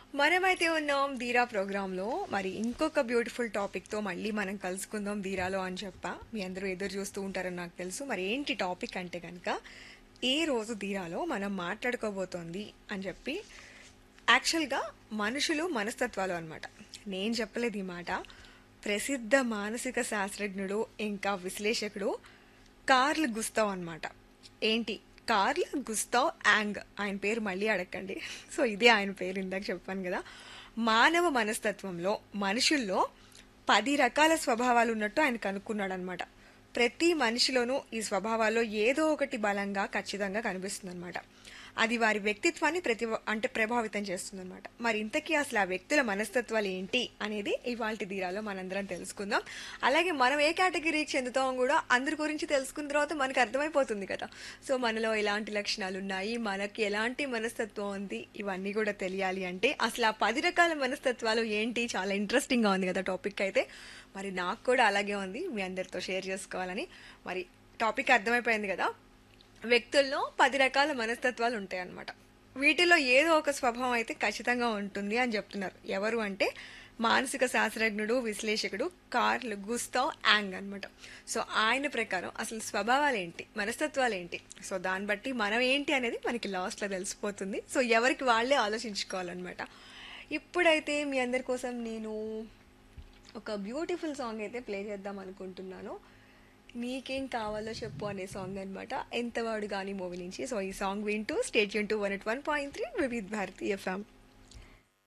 మనమైతే ఉన్నాం ధీరా ప్రోగ్రాంలో మరి ఇంకొక బ్యూటిఫుల్ టాపిక్తో మళ్ళీ మనం కలుసుకుందాం ధీరాలో అని చెప్పా మీ అందరూ ఎదురు చూస్తూ ఉంటారని నాకు తెలుసు మరి ఏంటి టాపిక్ అంటే కనుక ఈ రోజు ధీరాలో మనం మాట్లాడుకోబోతోంది అని చెప్పి యాక్చువల్గా మనుషులు మనస్తత్వాలు అనమాట నేను చెప్పలేదు ఈ మాట ప్రసిద్ధ మానసిక శాస్త్రజ్ఞుడు ఇంకా విశ్లేషకుడు కార్ల్ గుస్తావ్ అనమాట ఏంటి కార్ల్ గుస్తావ్ యాంగ్ ఆయన పేరు మళ్ళీ అడగండి సో ఇదే ఆయన పేరు ఇందాక చెప్పాను కదా మానవ మనస్తత్వంలో మనుషుల్లో పది రకాల స్వభావాలు ఉన్నట్టు ఆయన కనుక్కున్నాడు అనమాట ప్రతి మనిషిలోనూ ఈ స్వభావాల్లో ఏదో ఒకటి బలంగా ఖచ్చితంగా కనిపిస్తుంది అనమాట అది వారి వ్యక్తిత్వాన్ని ప్రతి అంటే ప్రభావితం చేస్తుంది అనమాట మరి ఇంతకీ అసలు ఆ వ్యక్తుల మనస్తత్వాలు ఏంటి అనేది ఇవాళ తీరాలో మనందరం తెలుసుకుందాం అలాగే మనం ఏ కేటగిరీకి చెందుతాం కూడా అందరి గురించి తెలుసుకున్న తర్వాత మనకు అర్థమైపోతుంది కదా సో మనలో ఎలాంటి లక్షణాలు ఉన్నాయి మనకి ఎలాంటి మనస్తత్వం ఉంది ఇవన్నీ కూడా తెలియాలి అంటే అసలు ఆ పది రకాల మనస్తత్వాలు ఏంటి చాలా ఇంట్రెస్టింగ్గా ఉంది కదా టాపిక్ అయితే మరి నాకు కూడా అలాగే ఉంది మీ అందరితో షేర్ చేసుకోవాలని మరి టాపిక్ అర్థమైపోయింది కదా వ్యక్తుల్లో పది రకాల మనస్తత్వాలు ఉంటాయి అన్నమాట వీటిలో ఏదో ఒక స్వభావం అయితే ఖచ్చితంగా ఉంటుంది అని చెప్తున్నారు ఎవరు అంటే మానసిక శాస్త్రజ్ఞుడు విశ్లేషకుడు కార్ల్ గుస్తావ్ యాంగ్ అనమాట సో ఆయన ప్రకారం అసలు స్వభావాలు ఏంటి మనస్తత్వాలు ఏంటి సో దాన్ని బట్టి మనం ఏంటి అనేది మనకి లాస్ట్లో తెలిసిపోతుంది సో ఎవరికి వాళ్ళే ఆలోచించుకోవాలన్నమాట ఇప్పుడైతే మీ అందరి కోసం నేను ఒక బ్యూటిఫుల్ సాంగ్ అయితే ప్లే చేద్దాం అనుకుంటున్నాను నీకేం కావాలో చెప్పు అనే సాంగ్ అనమాట ఎంతవాడు కానీ మూవీ నుంచి సో ఈ సాంగ్ వింటూ స్టేట్ యూన్ to one eight one point three Vividh Bharati FM